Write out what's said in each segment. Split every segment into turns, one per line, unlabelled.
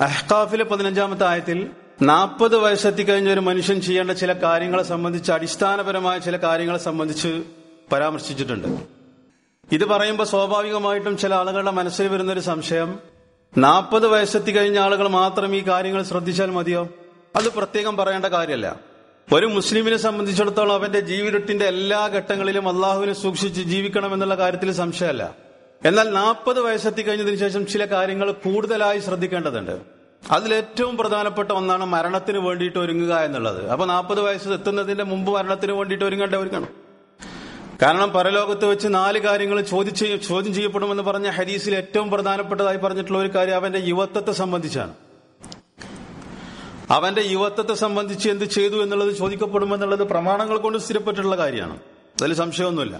അഹ്കാഫിലെ പതിനഞ്ചാമത്തെ ആയത്തിൽ നാൽപ്പത് വയസ്സെത്തിക്കഴിഞ്ഞ ഒരു മനുഷ്യൻ ചെയ്യേണ്ട ചില കാര്യങ്ങളെ സംബന്ധിച്ച് അടിസ്ഥാനപരമായ ചില കാര്യങ്ങളെ സംബന്ധിച്ച് പരാമർശിച്ചിട്ടുണ്ട് ഇത് പറയുമ്പോൾ സ്വാഭാവികമായിട്ടും ചില ആളുകളുടെ മനസ്സിൽ വരുന്ന ഒരു സംശയം നാൽപ്പത് വയസ്സെത്തി കഴിഞ്ഞ ആളുകൾ മാത്രം ഈ കാര്യങ്ങൾ ശ്രദ്ധിച്ചാൽ മതിയോ അത് പ്രത്യേകം പറയേണ്ട കാര്യമല്ല ഒരു മുസ്ലിമിനെ സംബന്ധിച്ചിടത്തോളം അവന്റെ ജീവിതത്തിന്റെ എല്ലാ ഘട്ടങ്ങളിലും അള്ളാഹുവിനെ സൂക്ഷിച്ച് ജീവിക്കണം എന്നുള്ള കാര്യത്തിൽ സംശയമല്ല എന്നാൽ നാൽപ്പത് വയസ്സെത്തി കഴിഞ്ഞതിന് ശേഷം ചില കാര്യങ്ങൾ കൂടുതലായി ശ്രദ്ധിക്കേണ്ടതുണ്ട് അതിലേറ്റവും പ്രധാനപ്പെട്ട ഒന്നാണ് മരണത്തിന് വേണ്ടിയിട്ട് ഒരുങ്ങുക എന്നുള്ളത് അപ്പൊ നാൽപ്പത് വയസ്സ് എത്തുന്നതിന്റെ മുമ്പ് മരണത്തിന് വേണ്ടിയിട്ട് ഒരുങ്ങേണ്ട ഒരുങ്ങണം കാരണം പരലോകത്ത് വെച്ച് നാല് കാര്യങ്ങൾ ചോദിച്ച് ചോദ്യം ചെയ്യപ്പെടുമെന്ന് പറഞ്ഞ ഹദീസിൽ ഏറ്റവും പ്രധാനപ്പെട്ടതായി പറഞ്ഞിട്ടുള്ള ഒരു കാര്യം അവന്റെ യുവത്വത്തെ സംബന്ധിച്ചാണ് അവന്റെ യുവത്വത്തെ സംബന്ധിച്ച് എന്ത് ചെയ്തു എന്നുള്ളത് ചോദിക്കപ്പെടുമെന്നുള്ളത് പ്രമാണങ്ങൾ കൊണ്ട് സ്ഥിരപ്പെട്ടിട്ടുള്ള കാര്യമാണ് അതിൽ സംശയമൊന്നുമില്ല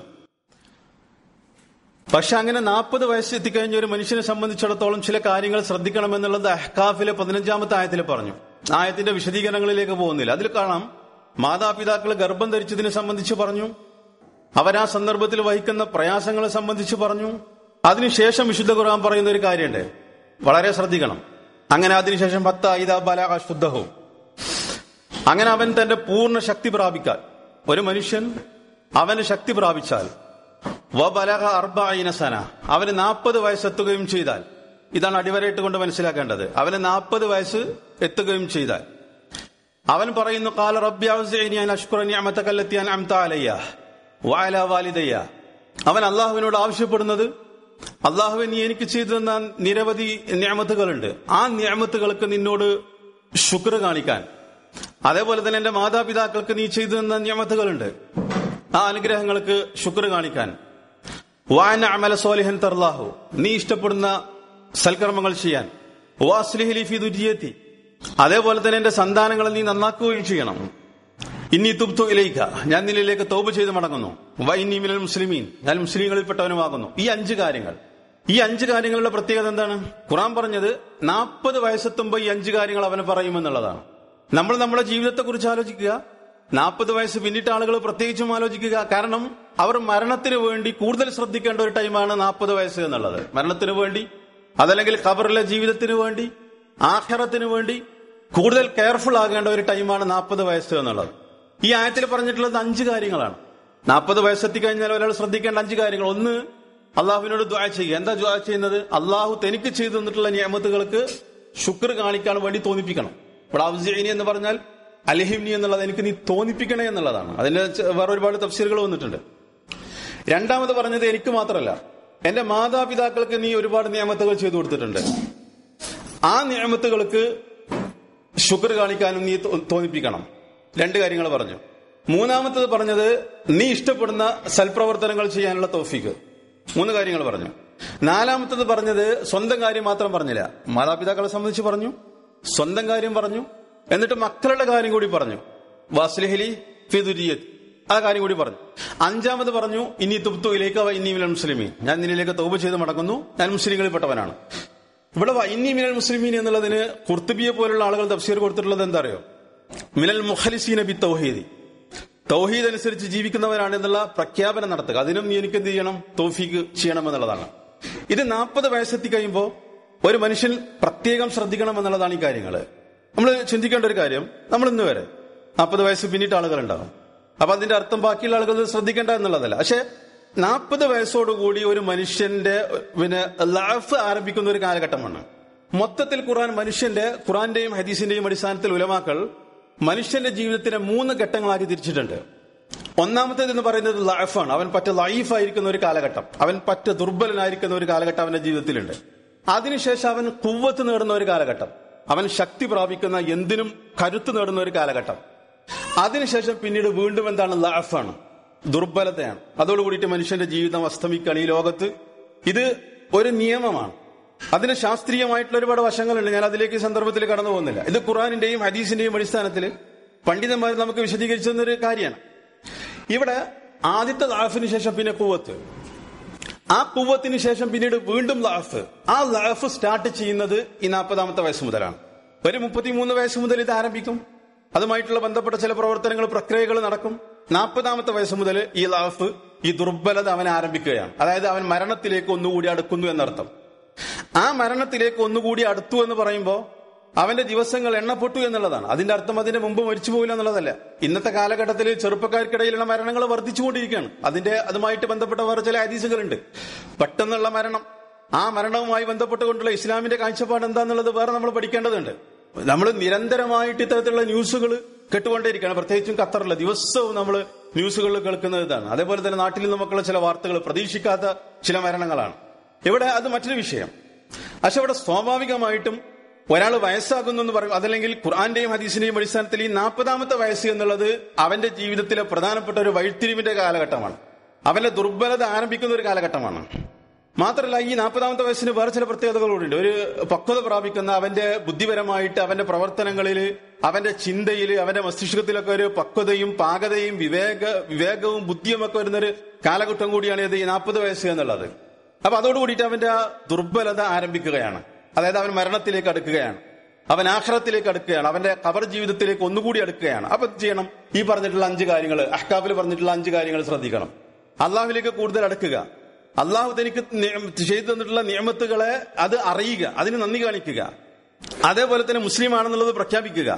പക്ഷെ അങ്ങനെ നാൽപ്പത് വയസ്സ് എത്തിക്കഴിഞ്ഞ ഒരു മനുഷ്യനെ സംബന്ധിച്ചിടത്തോളം ചില കാര്യങ്ങൾ ശ്രദ്ധിക്കണമെന്നുള്ളത് അഹ്കാഫിലെ പതിനഞ്ചാമത്തെ ആയത്തിൽ പറഞ്ഞു ആയത്തിന്റെ വിശദീകരണങ്ങളിലേക്ക് പോകുന്നില്ല അതിൽ കാണാം മാതാപിതാക്കൾ ഗർഭം ധരിച്ചതിനെ സംബന്ധിച്ച് പറഞ്ഞു അവരാ സന്ദർഭത്തിൽ വഹിക്കുന്ന പ്രയാസങ്ങളെ സംബന്ധിച്ച് പറഞ്ഞു അതിനുശേഷം വിശുദ്ധ ഖുർആൻ പറയുന്ന ഒരു കാര്യമുണ്ട് വളരെ ശ്രദ്ധിക്കണം അങ്ങനെ അതിനുശേഷം പത്ത് ഐദ ബലാഹ ശുദ്ധവും അങ്ങനെ അവൻ തന്റെ പൂർണ്ണ ശക്തി പ്രാപിക്കാൻ ഒരു മനുഷ്യൻ അവന് ശക്തി പ്രാപിച്ചാൽ വബലഹ അർബൈന സന അവന് നാൽപ്പത് വയസ്സെത്തുകയും ചെയ്താൽ ഇതാണ് അടിവരയിട്ട് കൊണ്ട് മനസ്സിലാക്കേണ്ടത് അവന് നാൽപ്പത് വയസ്സ് എത്തുകയും ചെയ്താൽ അവൻ പറയുന്നു കാല റബ്യാൻ അലയ്യ വാല വാലിദയ്യ അവൻ അള്ളാഹുവിനോട് ആവശ്യപ്പെടുന്നത് അള്ളാഹുവെ നീ എനിക്ക് ചെയ്തു തന്ന നിരവധി ഞാമത്തുകളുണ്ട് ആ ഞാമത്തുകൾക്ക് നിന്നോട് ശുക്ർ കാണിക്കാൻ അതേപോലെ തന്നെ എന്റെ മാതാപിതാക്കൾക്ക് നീ ചെയ്തു തന്ന ഞാമത്തുകളുണ്ട് ആ അനുഗ്രഹങ്ങൾക്ക് ശുക്ർ കാണിക്കാൻ വാന അമല സോലിഹൻ തർലാഹു നീ ഇഷ്ടപ്പെടുന്ന സൽക്കർമ്മങ്ങൾ ചെയ്യാൻ വാസ്ലിഹി ഫി ദുരിയത്തി അതേപോലെ തന്നെ എന്റെ സന്താനങ്ങളെ നീ നന്നാക്കുകയും ചെയ്യണം ഇനി തുബ്തു ഇലയിക്ക ഞാൻ നിന്നിലേക്ക് തോപ് ചെയ്ത് മടങ്ങുന്നു വൈന്നി മിനൽ മുസ്ലിമീൻ ഞാൻ മുസ്ലിങ്ങളിൽപ്പെട്ടവനുമാകുന്നു ഈ അഞ്ച് കാര്യങ്ങൾ ഈ അഞ്ച് കാര്യങ്ങളുടെ പ്രത്യേകത എന്താണ് ഖുറാൻ പറഞ്ഞത് നാൽപ്പത് വയസ്സെത്തുമ്പോൾ ഈ അഞ്ച് കാര്യങ്ങൾ അവന് പറയുമെന്നുള്ളതാണ് നമ്മൾ നമ്മുടെ ജീവിതത്തെക്കുറിച്ച് ആലോചിക്കുക നാൽപ്പത് വയസ്സ് പിന്നിട്ട ആളുകൾ പ്രത്യേകിച്ചും ആലോചിക്കുക കാരണം അവർ മരണത്തിന് വേണ്ടി കൂടുതൽ ശ്രദ്ധിക്കേണ്ട ഒരു ടൈമാണ് നാൽപ്പത് വയസ്സ് എന്നുള്ളത് മരണത്തിന് വേണ്ടി അതല്ലെങ്കിൽ ഖബറിലെ ജീവിതത്തിന് വേണ്ടി ആഹ്റത്തിന് വേണ്ടി കൂടുതൽ കെയർഫുൾ ആകേണ്ട ഒരു ടൈമാണ് നാൽപ്പത് വയസ്സ് എന്നുള്ളത് ഈ ആയത്തിൽ പറഞ്ഞിട്ടുള്ളത് അഞ്ച് കാര്യങ്ങളാണ് നാൽപ്പത് വയസ്സെത്തി കഴിഞ്ഞാൽ ഒരാൾ ശ്രദ്ധിക്കേണ്ട അഞ്ച് കാര്യങ്ങൾ ഒന്ന് അള്ളാഹുവിനോട് ദ്വാ ചെയ്യുക എന്താ ദ്വാ ചെയ്യുന്നത് അള്ളാഹു തനിക്ക് ചെയ്തു തന്നിട്ടുള്ള നിയമത്തുകൾക്ക് ശുക്ർ കാണിക്കാൻ വേണ്ടി തോന്നിപ്പിക്കണം ഇവിടെ ഔസൈനി എന്ന് പറഞ്ഞാൽ അലഹിംനി എന്നുള്ളത് എനിക്ക് നീ തോന്നിപ്പിക്കണേ എന്നുള്ളതാണ് അതിന്റെ വേറെ ഒരുപാട് തഫ്സീറുകൾ വന്നിട്ടുണ്ട് രണ്ടാമത് പറഞ്ഞത് എനിക്ക് മാത്രമല്ല എന്റെ മാതാപിതാക്കൾക്ക് നീ ഒരുപാട് നിയമത്തുകൾ ചെയ്തു കൊടുത്തിട്ടുണ്ട് ആ നിയമത്തുകൾക്ക് ശുക്ർ കാണിക്കാനും നീ തോന്നിപ്പിക്കണം രണ്ട് കാര്യങ്ങൾ പറഞ്ഞു മൂന്നാമത്തത് പറഞ്ഞത് നീ ഇഷ്ടപ്പെടുന്ന സൽപ്രവർത്തനങ്ങൾ ചെയ്യാനുള്ള തോഫിക്ക് മൂന്ന് കാര്യങ്ങൾ പറഞ്ഞു നാലാമത്തത് പറഞ്ഞത് സ്വന്തം കാര്യം മാത്രം പറഞ്ഞില്ല മാതാപിതാക്കളെ സംബന്ധിച്ച് പറഞ്ഞു സ്വന്തം കാര്യം പറഞ്ഞു എന്നിട്ട് മക്കളുടെ കാര്യം കൂടി പറഞ്ഞു വാസ്ലിഹലി ഫിദുരിയത് ആ കാര്യം കൂടി പറഞ്ഞു അഞ്ചാമത് പറഞ്ഞു ഇനി തുബ്തു ഇലേക്ക് ഇനി മിനൽ മുസ്ലിമീൻ ഞാൻ നിന്നിലേക്ക് തോപ് ചെയ്ത് മടങ്ങുന്നു ഞാൻ മുസ്ലിങ്ങളിൽപ്പെട്ടവനാണ് ഇവിടെ ഇനി മിനൽ മുസ്ലിമീൻ എന്നുള്ളതിന് കുർത്തുബിയെ പോലുള്ള ആളുകൾ തഫ്സീർ കൊടുത്തിട്ടുള്ളത് എന്താ അറിയോ മിനൽ മുഖലിസീന ബി തൗഹീദി തൗഹീദ് അനുസരിച്ച് ജീവിക്കുന്നവരാണ് എന്നുള്ള പ്രഖ്യാപനം നടത്തുക അതിനും നീ എനിക്ക് എന്ത് ചെയ്യണം തോഫീക്ക് ചെയ്യണം എന്നുള്ളതാണ് ഇത് നാൽപ്പത് വയസ്സെത്തി കഴിയുമ്പോൾ ഒരു മനുഷ്യൻ പ്രത്യേകം ശ്രദ്ധിക്കണം എന്നുള്ളതാണ് ഈ കാര്യങ്ങൾ നമ്മൾ ചിന്തിക്കേണ്ട ഒരു കാര്യം നമ്മൾ ഇന്ന് വരെ നാൽപ്പത് വയസ്സ് പിന്നിട്ട് ആളുകളുണ്ടാകും അപ്പൊ അതിന്റെ അർത്ഥം ബാക്കിയുള്ള ആളുകൾ ശ്രദ്ധിക്കേണ്ട എന്നുള്ളതല്ല പക്ഷെ നാൽപ്പത് വയസ്സോടുകൂടി ഒരു മനുഷ്യന്റെ പിന്നെ ലൈഫ് ആരംഭിക്കുന്ന ഒരു കാലഘട്ടമാണ് മൊത്തത്തിൽ ഖുറാൻ മനുഷ്യന്റെ ഖുറാന്റെയും ഹദീസിന്റെയും അടിസ്ഥാനത്തിൽ ഉലമാക്കൾ മനുഷ്യന്റെ ജീവിതത്തിനെ മൂന്ന് ഘട്ടങ്ങളാക്കി തിരിച്ചിട്ടുണ്ട് ഒന്നാമത്തേത് എന്ന് പറയുന്നത് ലൈഫാണ് അവൻ പറ്റ ലൈഫായിരിക്കുന്ന ഒരു കാലഘട്ടം അവൻ പറ്റ ദുർബലനായിരിക്കുന്ന ഒരു കാലഘട്ടം അവന്റെ ജീവിതത്തിലുണ്ട് അതിനുശേഷം അവൻ കുവ്വത്ത് നേടുന്ന ഒരു കാലഘട്ടം അവൻ ശക്തി പ്രാപിക്കുന്ന എന്തിനും കരുത്ത് നേടുന്ന ഒരു കാലഘട്ടം അതിനുശേഷം പിന്നീട് വീണ്ടും എന്താണ് ലൈഫാണ് ദുർബലതയാണ് അതോടുകൂടിയിട്ട് മനുഷ്യന്റെ ജീവിതം അസ്തമിക്കുകയാണ് ഈ ലോകത്ത് ഇത് ഒരു നിയമമാണ് അതിന് ശാസ്ത്രീയമായിട്ടുള്ള ഒരുപാട് വശങ്ങളുണ്ട് ഞാൻ അതിലേക്ക് ഈ സന്ദർഭത്തിൽ കടന്നു പോകുന്നില്ല ഇത് ഖുറാനിന്റെയും ഹദീസിന്റെയും അടിസ്ഥാനത്തിൽ പണ്ഡിതന്മാർ നമുക്ക് വിശദീകരിച്ചു തന്നൊരു കാര്യമാണ് ഇവിടെ ആദ്യത്തെ ലാഫിന് ശേഷം പിന്നെ കുവത്ത് ആ കുവത്തിന് ശേഷം പിന്നീട് വീണ്ടും ലാഫ് ആ ലാഫ് സ്റ്റാർട്ട് ചെയ്യുന്നത് ഈ നാൽപ്പതാമത്തെ വയസ്സ് മുതലാണ് ഒരു മുപ്പത്തിമൂന്ന് വയസ്സ് മുതൽ ഇത് ആരംഭിക്കും അതുമായിട്ടുള്ള ബന്ധപ്പെട്ട ചില പ്രവർത്തനങ്ങൾ പ്രക്രിയകൾ നടക്കും നാൽപ്പതാമത്തെ വയസ്സ് മുതൽ ഈ ലാഫ് ഈ ദുർബലത അവൻ ആരംഭിക്കുകയാണ് അതായത് അവൻ മരണത്തിലേക്ക് ഒന്നുകൂടി അടുക്കുന്നു എന്നർത്ഥം ആ മരണത്തിലേക്ക് ഒന്നുകൂടി അടുത്തു എന്ന് പറയുമ്പോൾ അവന്റെ ദിവസങ്ങൾ എണ്ണപ്പെട്ടു എന്നുള്ളതാണ് അതിന്റെ അർത്ഥം അതിന്റെ മുമ്പ് മരിച്ചു പോകില്ല എന്നുള്ളതല്ല ഇന്നത്തെ കാലഘട്ടത്തിൽ ചെറുപ്പക്കാർക്കിടയിലുള്ള മരണങ്ങൾ വർദ്ധിച്ചുകൊണ്ടിരിക്കുകയാണ് അതിന്റെ അതുമായിട്ട് ബന്ധപ്പെട്ട വേറെ ചില ഹദീസുകളുണ്ട് പെട്ടെന്നുള്ള മരണം ആ മരണവുമായി ബന്ധപ്പെട്ടുകൊണ്ടുള്ള ഇസ്ലാമിന്റെ കാഴ്ചപ്പാട് എന്താന്നുള്ളത് വേറെ നമ്മൾ പഠിക്കേണ്ടതുണ്ട് നമ്മൾ നിരന്തരമായിട്ട് ഇത്തരത്തിലുള്ള ന്യൂസുകൾ കേട്ടുകൊണ്ടേയിരിക്കുകയാണ് പ്രത്യേകിച്ചും ഖത്തറിലെ ദിവസവും നമ്മൾ ന്യൂസുകളിൽ കേൾക്കുന്നത് ഇതാണ് അതേപോലെ തന്നെ നാട്ടിൽ നിന്നുമൊക്കെയുള്ള ചില വാർത്തകൾ പ്രതീക്ഷിക്കാത്ത ചില മരണങ്ങളാണ് ഇവിടെ അത് മറ്റൊരു വിഷയം പക്ഷെ ഇവിടെ സ്വാഭാവികമായിട്ടും ഒരാൾ വയസ്സാകുന്നു എന്ന് പറയും അതല്ലെങ്കിൽ ഖുർആന്റെയും ഹദീസിന്റെയും അടിസ്ഥാനത്തിൽ ഈ നാൽപ്പതാമത്തെ വയസ്സ് എന്നുള്ളത് അവന്റെ ജീവിതത്തിലെ പ്രധാനപ്പെട്ട ഒരു വഴിത്തിരിവിന്റെ കാലഘട്ടമാണ് അവന്റെ ദുർബലത ആരംഭിക്കുന്ന ഒരു കാലഘട്ടമാണ് മാത്രമല്ല ഈ നാൽപ്പതാമത്തെ വയസ്സിന് വേറെ ചില പ്രത്യേകതകളുണ്ട് ഒരു പക്വത പ്രാപിക്കുന്ന അവന്റെ ബുദ്ധിപരമായിട്ട് അവന്റെ പ്രവർത്തനങ്ങളിൽ അവന്റെ ചിന്തയിൽ അവന്റെ മസ്തിഷ്കത്തിലൊക്കെ ഒരു പക്വതയും പാകതയും വിവേക വിവേകവും ബുദ്ധിയും ഒക്കെ വരുന്നൊരു കാലഘട്ടം കൂടിയാണ് ഇത് ഈ നാൽപ്പത് വയസ്സ് എന്നുള്ളത് അപ്പൊ അതോടുകൂടിയിട്ട് അവന്റെ ആ ദുർബലത ആരംഭിക്കുകയാണ് അതായത് അവൻ മരണത്തിലേക്ക് അടുക്കുകയാണ് അവൻ ആഹ്റത്തിലേക്ക് അടുക്കുകയാണ് അവന്റെ കബർ ജീവിതത്തിലേക്ക് ഒന്നുകൂടി അടുക്കുകയാണ് അപ്പൊ എന്ത് ചെയ്യണം ഈ പറഞ്ഞിട്ടുള്ള അഞ്ച് കാര്യങ്ങൾ അഹ്കാബിൽ പറഞ്ഞിട്ടുള്ള അഞ്ച് കാര്യങ്ങൾ ശ്രദ്ധിക്കണം അള്ളാഹുലേക്ക് കൂടുതൽ അടുക്കുക അള്ളാഹു തനിക്ക് ചെയ്തു തന്നിട്ടുള്ള നിയമത്തുകളെ അത് അറിയുക അതിന് നന്ദി കാണിക്കുക അതേപോലെ തന്നെ മുസ്ലിം ആണെന്നുള്ളത് പ്രഖ്യാപിക്കുക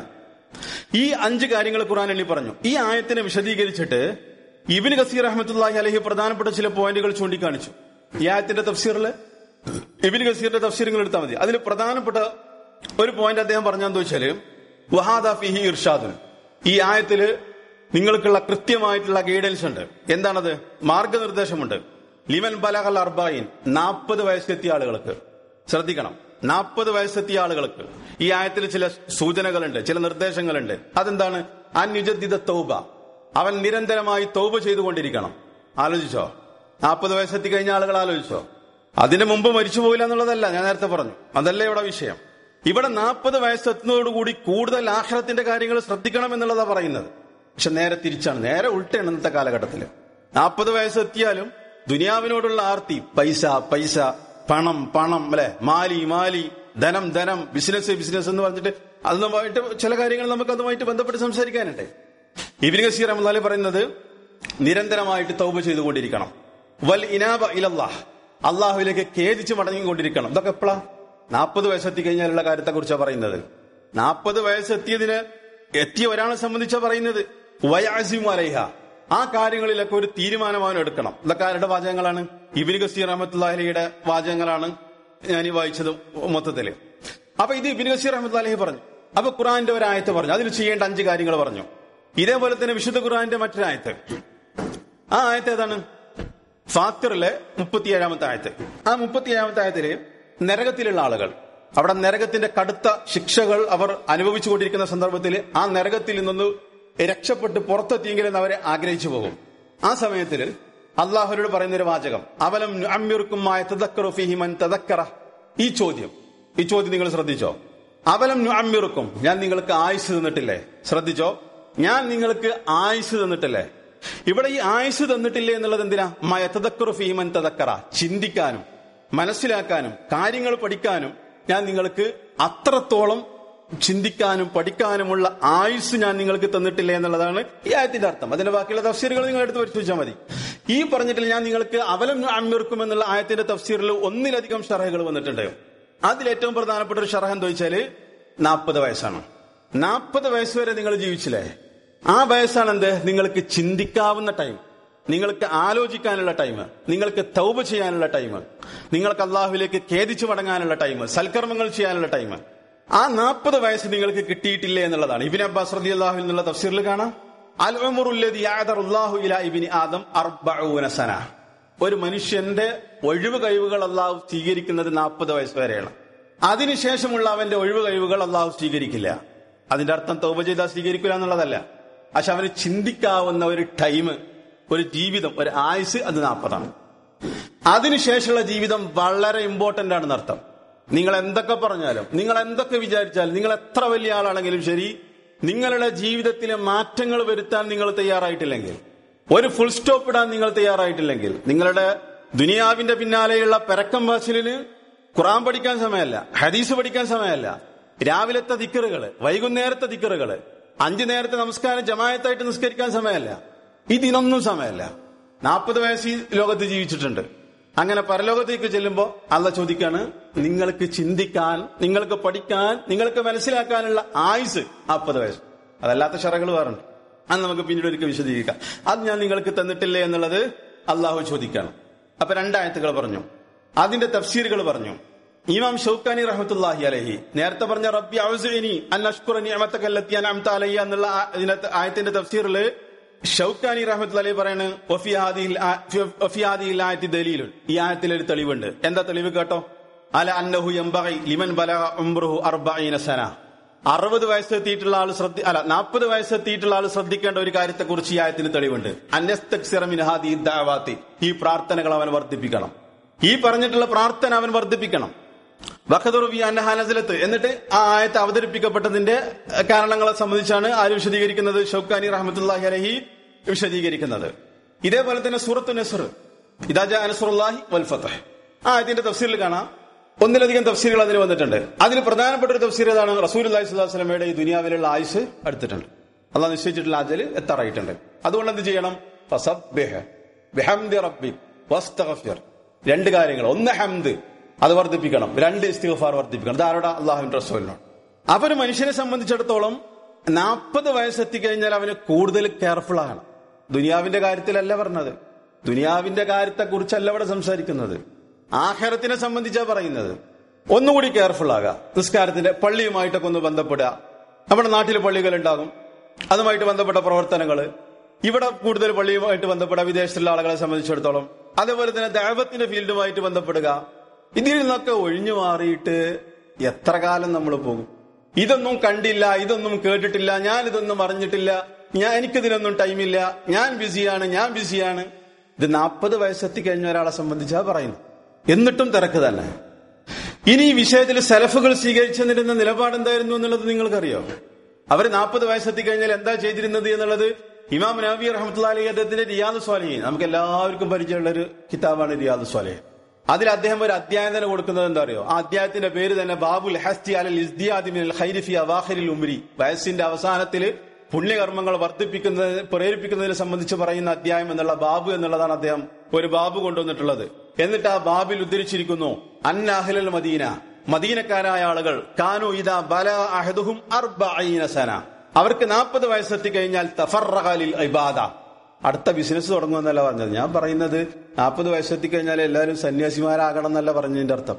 ഈ അഞ്ച് കാര്യങ്ങൾ ഖുർആൻ എണ്ണി പറഞ്ഞു ഈ ആയത്തിനെ വിശദീകരിച്ചിട്ട് ഇബിൻ ഗസീർ അഹമ്മത്തുല്ലാഹി അലഹി പ്രധാനപ്പെട്ട ചില പോയിന്റുകൾ ചൂണ്ടിക്കാണിച്ചു ഈ ആയത്തിന്റെ തഫ്സീറിൽ ഇബിൻ ഗസീറിന്റെ തഫ്സീറുകൾ എടുത്താൽ മതി അതിൽ പ്രധാനപ്പെട്ട ഒരു പോയിന്റ് അദ്ദേഹം പറഞ്ഞെന്ന് വെച്ചാല് വഹാദ ഫിഹി ഇർഷാദുൻ ഈ ആയത്തില് നിങ്ങൾക്കുള്ള കൃത്യമായിട്ടുള്ള ഗൈഡൻസ് ഉണ്ട് എന്താണത് മാർഗനിർദ്ദേശമുണ്ട് ലിമൻ ബലഹൽ അർബായിൻ നാൽപ്പത് വയസ്സെത്തിയ ആളുകൾക്ക് ശ്രദ്ധിക്കണം നാൽപ്പത് വയസ്സെത്തിയ ആളുകൾക്ക് ഈ ആയത്തിൽ ചില സൂചനകളുണ്ട് ചില നിർദ്ദേശങ്ങളുണ്ട് അതെന്താണ് അന്യുജദ്ദിത തൗബ അവൻ നിരന്തരമായി തൗബ ചെയ്തുകൊണ്ടിരിക്കണം ആലോചിച്ചോ നാൽപ്പത് വയസ്സെത്തി കഴിഞ്ഞ ആളുകൾ ആലോചിച്ചോ അതിനു മുമ്പ് മരിച്ചു പോയില്ല എന്നുള്ളതല്ല ഞാൻ നേരത്തെ പറഞ്ഞു അതല്ല ഇവിടെ വിഷയം ഇവിടെ നാൽപ്പത് വയസ്സെത്തുന്നതോടുകൂടി കൂടുതൽ ആഹ്റത്തിന്റെ കാര്യങ്ങൾ ശ്രദ്ധിക്കണം എന്നുള്ളതാ പറയുന്നത് പക്ഷെ നേരെ തിരിച്ചാണ് നേരെ ഉൾട്ടയാണ് ഇന്നത്തെ കാലഘട്ടത്തിൽ നാൽപ്പത് വയസ്സെത്തിയാലും ദുനിയാവിനോടുള്ള ആർത്തി പൈസ പൈസ പണം പണം അല്ലെ മാലി മാലി ധനം ധനം ബിസിനസ് ബിസിനസ് എന്ന് പറഞ്ഞിട്ട് അതുമായിട്ട് ചില കാര്യങ്ങൾ നമുക്ക് അതുമായിട്ട് ബന്ധപ്പെട്ട് സംസാരിക്കാനുണ്ട് ഇബിൻ ഗസീർ അഹമ്മദ് പറയുന്നത് നിരന്തരമായിട്ട് തൗബ ചെയ്തുകൊണ്ടിരിക്കണം വൽ ഇനാബ ഇലല്ലാഹ് അള്ളാഹുവിലേക്ക് ഖേദിച്ച് മടങ്ങിക്കൊണ്ടിരിക്കണം ഇതൊക്കെ എപ്പോഴാ നാൽപ്പത് വയസ്സെത്തി കഴിഞ്ഞാലുള്ള കാര്യത്തെ കുറിച്ചാണ് പറയുന്നത് നാൽപ്പത് വയസ്സെത്തിയതിന് എത്തിയ ഒരാളെ സംബന്ധിച്ചാ പറയുന്നത് വയാസിമു അലൈഹ ആ കാര്യങ്ങളിലൊക്കെ ഒരു തീരുമാനമാണ് എടുക്കണം ഇതൊക്കെ ആരുടെ വാചകങ്ങളാണ് ഇബിൻ ഗസീർ അഹമ്മത്തുല്ലാഹിയുടെ വാചകങ്ങളാണ് ഞാൻ ഈ വായിച്ചത് മൊത്തത്തില് അപ്പൊ ഇത് ഇബിൻ ഗസീർ അഹമ്മദ് പറഞ്ഞു അപ്പൊ ഖുറാന്റെ ഒരു ആയത്ത് പറഞ്ഞു അതിൽ ചെയ്യേണ്ട അഞ്ച് കാര്യങ്ങൾ പറഞ്ഞു ഇതേപോലെ തന്നെ വിശുദ്ധ ഖുറാന്റെ മറ്റൊരായത്ത് ആ ആയത്ത് ഏതാണ് ഫാത്തിറിലെ മുപ്പത്തിയേഴാമത്തെ ആയത്ത് ആ മുപ്പത്തിയേഴാമത്തെ ആയത്തില് നരകത്തിലുള്ള ആളുകൾ അവിടെ നരകത്തിന്റെ കടുത്ത ശിക്ഷകൾ അവർ അനുഭവിച്ചുകൊണ്ടിരിക്കുന്ന സന്ദർഭത്തിൽ ആ നരകത്തിൽ നിന്ന് രക്ഷപ്പെട്ട് പുറത്തെത്തിയെങ്കിലും അവരെ ആഗ്രഹിച്ചു പോകും ആ സമയത്തിൽ അള്ളാഹുരോട് പറയുന്ന ഒരു വാചകം അവലം അമ്മിർക്കുമായ തദക്കറുഫിഹിമൻ തദക്കറ ഈ ചോദ്യം ഈ ചോദ്യം നിങ്ങൾ ശ്രദ്ധിച്ചോ അവലം അമ്മിറുക്കും ഞാൻ നിങ്ങൾക്ക് ആയുസ് തന്നിട്ടില്ലേ ശ്രദ്ധിച്ചോ ഞാൻ നിങ്ങൾക്ക് ആയുസ് തന്നിട്ടില്ലേ ഇവിടെ ഈ ആയുസ് തന്നിട്ടില്ലേ എന്നുള്ളത് എന്തിനാ മയത്തതക്കറു ഫീമൻ തതക്കറ ചിന്തിക്കാനും മനസ്സിലാക്കാനും കാര്യങ്ങൾ പഠിക്കാനും ഞാൻ നിങ്ങൾക്ക് അത്രത്തോളം ചിന്തിക്കാനും പഠിക്കാനുമുള്ള ആയുസ് ഞാൻ നിങ്ങൾക്ക് തന്നിട്ടില്ല എന്നുള്ളതാണ് ഈ ആയത്തിന്റെ അർത്ഥം അതിന്റെ ബാക്കിയുള്ള തഫ്സീറുകൾ നിങ്ങൾ എടുത്ത് പരിശോധിച്ചാൽ മതി ഈ പറഞ്ഞിട്ടില്ല ഞാൻ നിങ്ങൾക്ക് അവലം അമ്മിർക്കും എന്നുള്ള ആയത്തിന്റെ തഫ്സീറിൽ ഒന്നിലധികം ഷറഹകൾ വന്നിട്ടുണ്ട് അതിൽ ഏറ്റവും പ്രധാനപ്പെട്ട ഒരു ഷറഹ് എന്താ വെച്ചാല് നാൽപ്പത് വയസ്സാണ് നാൽപ്പത് വയസ്സ് വരെ നിങ്ങൾ ജീവിച്ചില്ലേ ആ വയസ്സാണ് എന്ത് നിങ്ങൾക്ക് ചിന്തിക്കാവുന്ന ടൈം നിങ്ങൾക്ക് ആലോചിക്കാനുള്ള ടൈം നിങ്ങൾക്ക് തൗബ ചെയ്യാനുള്ള ടൈം നിങ്ങൾക്ക് അള്ളാഹുവിലേക്ക് ഖേദിച്ചു മടങ്ങാനുള്ള ടൈം സൽക്കർമ്മങ്ങൾ ചെയ്യാനുള്ള ടൈം ആ നാൽപ്പത് വയസ്സ് നിങ്ങൾക്ക് കിട്ടിയിട്ടില്ലേ എന്നുള്ളതാണ് ഇബിൻ അബ്ബാസ് റതി അള്ളാഹു എന്നുള്ള തഫ്സീറിൽ കാണാം അൽ ഉമറുല്ലാഹു ഇല ഇബിൻ ആദം അർബഊന സന ഒരു മനുഷ്യന്റെ ഒഴിവ് കഴിവുകൾ അള്ളാഹു സ്വീകരിക്കുന്നത് നാൽപ്പത് വയസ്സ് വരെയാണ് അതിനുശേഷമുള്ള അവന്റെ ഒഴിവ് കഴിവുകൾ അള്ളാഹു സ്വീകരിക്കില്ല അതിന്റെ അർത്ഥം തൗബ ചെയ്താൽ സ്വീകരിക്കില്ല എന്നുള്ളതല്ല പക്ഷെ അവന് ചിന്തിക്കാവുന്ന ഒരു ടൈം ഒരു ജീവിതം ഒരു ആയുസ് അത് നാൽപ്പതാണ് അതിനുശേഷമുള്ള ജീവിതം വളരെ ഇമ്പോർട്ടന്റ് ആണെന്ന് അർത്ഥം നിങ്ങൾ എന്തൊക്കെ പറഞ്ഞാലും നിങ്ങൾ എന്തൊക്കെ വിചാരിച്ചാലും നിങ്ങൾ എത്ര വലിയ ആളാണെങ്കിലും ശരി നിങ്ങളുടെ ജീവിതത്തിലെ മാറ്റങ്ങൾ വരുത്താൻ നിങ്ങൾ തയ്യാറായിട്ടില്ലെങ്കിൽ ഒരു ഫുൾ സ്റ്റോപ്പ് ഇടാൻ നിങ്ങൾ തയ്യാറായിട്ടില്ലെങ്കിൽ നിങ്ങളുടെ ദുനിയാവിന്റെ പിന്നാലെയുള്ള പെരക്കം വാശലിന് ഖുറാൻ പഠിക്കാൻ സമയമല്ല ഹദീസ് പഠിക്കാൻ സമയമല്ല രാവിലത്തെ ദിക്കറുകള് വൈകുന്നേരത്തെ ദിക്കറുകള് അഞ്ചു നേരത്തെ നമസ്കാരം ജമായത്തായിട്ട് നിസ്കരിക്കാൻ സമയമല്ല ഇതിനൊന്നും സമയമല്ല നാൽപ്പത് വയസ്സ് ഈ ലോകത്ത് ജീവിച്ചിട്ടുണ്ട് അങ്ങനെ പരലോകത്തേക്ക് ചെല്ലുമ്പോ അല്ല ചോദിക്കാണ് നിങ്ങൾക്ക് ചിന്തിക്കാൻ നിങ്ങൾക്ക് പഠിക്കാൻ നിങ്ങൾക്ക് മനസ്സിലാക്കാനുള്ള ആയുസ് നാൽപ്പത് വയസ്സ് അതല്ലാത്ത ഷറകൾ വേറുണ്ട് അത് നമുക്ക് പിന്നീട് ഒരിക്കൽ വിശദീകരിക്കാം അത് ഞാൻ നിങ്ങൾക്ക് തന്നിട്ടില്ലേ എന്നുള്ളത് അള്ളാഹു ചോദിക്കണം അപ്പൊ രണ്ടായത്തുകൾ പറഞ്ഞു അതിന്റെ തഫ്സീറുകൾ പറഞ്ഞു ഇമാം ഷൗക്കാനി റഹ്മത്തുല്ലാഹി അലഹി നേരത്തെ പറഞ്ഞ റബ്ബി ഔസിനി അൻ അഷ്കുറ നിഅമതകല്ലത്തി അൻഅംത അലയ്യ എന്നുള്ള ആ- ഇതിനകത്ത് ആയത്തിന്റെ തഫ്സീറില് ഷൗക്കാനി റഹ്മത്തുല്ലാഹി പറയാണ് "വഫി ഹാദിഹിൽ ആ- ഫി- വഫി ഹാദിഹിൽ ആയത്തി ദലീലുൻ ഈ ആയത്തിൽ ഒരു തെളിവുണ്ട് എന്താ തെളിവ് കേട്ടോ അല അന്നഹു യംബഗി ലിമൻ ബലഗ ഉംറുഹു അർബഈന സന അറുപത് വയസ്സെത്തിയിട്ടുള്ള ആൾ ശ്രദ്ധ അല്ല നാൽപ്പത് വയസ്സെത്തിയിട്ടുള്ള ആൾ ശ്രദ്ധിക്കേണ്ട ഒരു കാര്യത്തെക്കുറിച്ച് ഈ ആയത്തിന് തെളിവുണ്ട് അന്യസ്തക്സിറ മിൻ ഹാദിഹി ദഅവാത്തി ഈ പ്രാർത്ഥനകൾ അവൻ വർദ്ധിപ്പിക്കണം ഈ പറഞ്ഞിട്ടുള്ള പ്രാർത്ഥന അവൻ വർദ്ധിപ്പിക്കണം വഖദുറുബി അന്നഹാനസിലത്ത് എന്നിട്ട് ആ ആയത്ത് അവതരിപ്പിക്കപ്പെട്ടതിന്റെ അഹ്, കാരണങ്ങളെ സംബന്ധിച്ചാണ് ആര് വിശദീകരിക്കുന്നത് ഷൗക്കാനി റഹ്മത്തുല്ലാഹി അലഹി വിശദീകരിക്കുന്നത് ഇതേപോലെ തന്നെ സൂറത്ത് നസർ ഇതാജ അനസുറുല്ലാഹി വൽ ഫതഹ് ആ ആയത്തിന്റെ തഫ്സീറിൽ കാണാം ഒന്നിലധികം തഫ്സീറുകൾ അതിന് വന്നിട്ടുണ്ട് അതിൽ പ്രധാനപ്പെട്ട ഒരു തഫ്സീർ ഏതാണ് റസൂൽ അള്ളാഹി സ്വലാഹു വസ്ലമയുടെ ഈ ദുനിയാവിലുള്ള ആയുസ് അടുത്തിട്ടുണ്ട് അള്ളാഹ് നിശ്ചയിച്ചിട്ടുള്ള അജല് എത്താറായിട്ടുണ്ട് അതുകൊണ്ട് എന്ത് ചെയ്യണം ഫസബ്ബിഹ് ബിഹംദി റബ്ബിക് വസ്തഗ്ഫിർ രണ്ട് കാര്യങ്ങൾ ഒന്ന് ഹംദ് അത് വർദ്ധിപ്പിക്കണം രണ്ട് ഇസ്തിഗ്ഫാർ വർദ്ധിപ്പിക്കണം അത് ആരോടാ അള്ളാഹുവിന്റെ റസൂലിനോട് അവര് മനുഷ്യനെ സംബന്ധിച്ചിടത്തോളം നാൽപ്പത് വയസ്സെത്തിക്കഴിഞ്ഞാൽ അവന് കൂടുതൽ കെയർഫുൾ ആണ് ദുനിയാവിന്റെ കാര്യത്തിലല്ല പറഞ്ഞത് ദുനിയാവിന്റെ കാര്യത്തെ കുറിച്ചല്ല ഇവിടെ സംസാരിക്കുന്നത് ആഹാരത്തിനെ സംബന്ധിച്ചാ പറയുന്നത് ഒന്നുകൂടി കെയർഫുൾ ആകാം നിസ്കാരത്തിന്റെ പള്ളിയുമായിട്ടൊക്കെ ഒന്ന് ബന്ധപ്പെടുക നമ്മുടെ നാട്ടിൽ പള്ളികൾ ഉണ്ടാകും അതുമായിട്ട് ബന്ധപ്പെട്ട പ്രവർത്തനങ്ങൾ ഇവിടെ കൂടുതൽ പള്ളിയുമായിട്ട് ബന്ധപ്പെടുക വിദേശത്തുള്ള ആളുകളെ സംബന്ധിച്ചിടത്തോളം അതേപോലെ തന്നെ ദൈവത്തിന്റെ ഫീൽഡുമായിട്ട് ബന്ധപ്പെടുക ഇതിൽ നിന്നൊക്കെ ഒഴിഞ്ഞു മാറിയിട്ട് എത്ര കാലം നമ്മൾ പോകും ഇതൊന്നും കണ്ടില്ല ഇതൊന്നും കേട്ടിട്ടില്ല ഞാൻ ഇതൊന്നും അറിഞ്ഞിട്ടില്ല ഞാൻ എനിക്കിതിനൊന്നും ടൈമില്ല ഞാൻ ബിസിയാണ് ഞാൻ ബിസിയാണ് ഇത് നാൽപ്പത് വയസ്സെത്തി കഴിഞ്ഞ ഒരാളെ സംബന്ധിച്ചാ പറയുന്നു എന്നിട്ടും തിരക്ക് തന്നെ ഇനി ഈ വിഷയത്തിൽ സെലഫുകൾ സ്വീകരിച്ചതിന്റെ നിലപാട് എന്തായിരുന്നു എന്നുള്ളത് നിങ്ങൾക്കറിയോ അവർ നാൽപ്പത് വയസ്സെത്തി കഴിഞ്ഞാൽ എന്താ ചെയ്തിരുന്നത് എന്നുള്ളത് ഇമാം നബി റഹ്മത്തുള്ള അലി അദ്ദേഹത്തിന്റെ റിയാദ് സ്വാലിഹീൻ നമുക്ക് എല്ലാവർക്കും പരിചയമുള്ള ഒരു കിതാബാണ് റിയാദ് സ്വാലിഹ് അതിൽ അദ്ദേഹം ഒരു അധ്യായം തന്നെ കൊടുക്കുന്നത് എന്താ അറിയോ ആ അധ്യായത്തിന്റെ പേര് തന്നെ ബാബുൽ ഹസ്തി അലൽ ഇസ്ദിയാദി മിനൽ ഖൈരി ഫി അവാഖിരിൽ ഉംരി വയസ്സിന്റെ അവസാനത്തിൽ പുണ്യകർമ്മങ്ങൾ വർദ്ധിപ്പിക്കുന്നത് പ്രേരിപ്പിക്കുന്നതിനെ സംബന്ധിച്ച് പറയുന്ന അധ്യായം എന്നുള്ള ബാബു എന്നുള്ളതാണ് അദ്ദേഹം ഒരു ബാബു കൊണ്ടുവന്നിട്ടുള്ളത് എന്നിട്ട് ആ ബാബിൽ ഉദ്ധരിച്ചിരിക്കുന്നു അന്നാഹിലൽ മദീന മദീനക്കാരായ ആളുകൾ കാനു ഇദാ ബല അഹദുഹും അർബഈന സന അവർക്ക് നാൽപ്പത് വയസ്സെത്തി കഴിഞ്ഞാൽ തഫറഖലിൽ ഇബാദ അടുത്ത ബിസിനസ് തുടങ്ങുമെന്നല്ല പറഞ്ഞത് ഞാൻ പറയുന്നത് നാൽപ്പത് വയസ്സെത്തി കഴിഞ്ഞാൽ എല്ലാവരും സന്യാസിമാരാകണം എന്നല്ല പറഞ്ഞതിന്റെ അർത്ഥം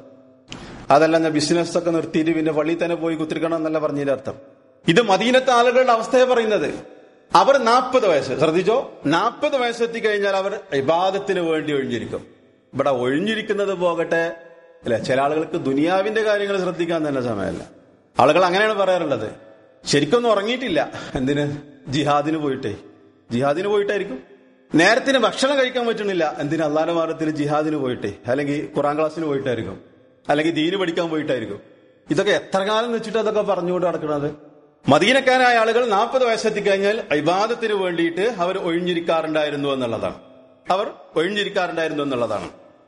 അതല്ല ഞാൻ ബിസിനസ് ഒക്കെ നിർത്തിയിട്ട് പിന്നെ പള്ളിയിൽ തന്നെ പോയി കുത്തിരിക്കണം എന്നല്ല പറഞ്ഞതിന്റെ അർത്ഥം ഇത് മദീനത്തെ ആളുകളുടെ അവസ്ഥയെ പറയുന്നത് അവർ നാൽപ്പത് വയസ്സ് ശ്രദ്ധിച്ചോ നാൽപ്പത് വയസ്സെത്തി കഴിഞ്ഞാൽ അവർ ഇബാദത്തിന് വേണ്ടി ഒഴിഞ്ഞിരിക്കും ഇവിടെ ഒഴിഞ്ഞിരിക്കുന്നത് പോകട്ടെ അല്ലെ ചില ആളുകൾക്ക് ദുനിയാവിന്റെ കാര്യങ്ങൾ ശ്രദ്ധിക്കാൻ തന്നെ സമയമല്ല ആളുകൾ അങ്ങനെയാണ് പറയാറുള്ളത് ശരിക്കൊന്നും ഉറങ്ങിയിട്ടില്ല എന്തിന് ജിഹാദിന് പോയിട്ടേ ജിഹാദിന് പോയിട്ടായിരിക്കും നേരത്തിന് ഭക്ഷണം കഴിക്കാൻ പറ്റുന്നില്ല എന്തിന് അള്ളാന്റെ മാർഗത്തിൽ ജിഹാദിന് പോയിട്ടേ അല്ലെങ്കിൽ ഖുറാൻ ക്ലാസ്സിന് പോയിട്ടായിരിക്കും അല്ലെങ്കിൽ ദീന് പഠിക്കാൻ പോയിട്ടായിരിക്കും ഇതൊക്കെ എത്ര കാലം വെച്ചിട്ട് അതൊക്കെ പറഞ്ഞുകൊണ്ട് നടക്കുന്നത് മദീനക്കാരായ ആളുകൾ നാൽപ്പത് വയസ്സെത്തി കഴിഞ്ഞാൽ ഇബാദത്തിന് വേണ്ടിയിട്ട് അവർ ഒഴിഞ്ഞിരിക്കാറുണ്ടായിരുന്നു എന്നുള്ളതാണ് അവർ ഒഴിഞ്ഞിരിക്കാറുണ്ടായിരുന്നു എന്നുള്ളതാണ്